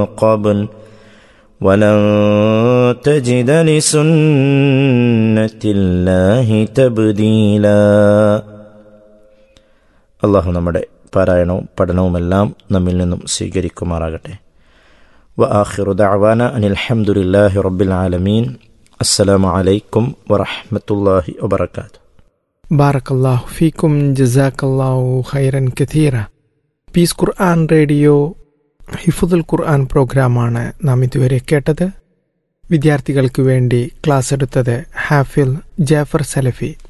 قبل ولن تجد لسنة الله تبديلا അള്ളാഹു നമ്മുടെ പാരായണവും പഠനവുമെല്ലാം നമ്മിൽ നിന്നും സ്വീകരിക്കുമാറാകട്ടെ വ ആഖിറു ദഅവാന അനിൽ ഹംദുലില്ലാഹി റബ്ബിൽ ആലമീൻ അസ്സലാമു അലൈക്കും വറഹ്മത്തുള്ളാഹി വബറകാതുഹു ബാറക്കല്ലാഹു ഫീക്കും ജസാക്കല്ലാഹു ഖൈറൻ കഥീറ പീസ് ഖുർആൻ റേഡിയോ ഹിഫുദുൽ ഖുർആൻ പ്രോഗ്രാമാണ് നാം ഇതുവരെ കേട്ടത് വിദ്യാർത്ഥികൾക്ക് വേണ്ടി ക്ലാസ് എടുത്തത് ഹാഫിൽ ജാഫർ സലഫി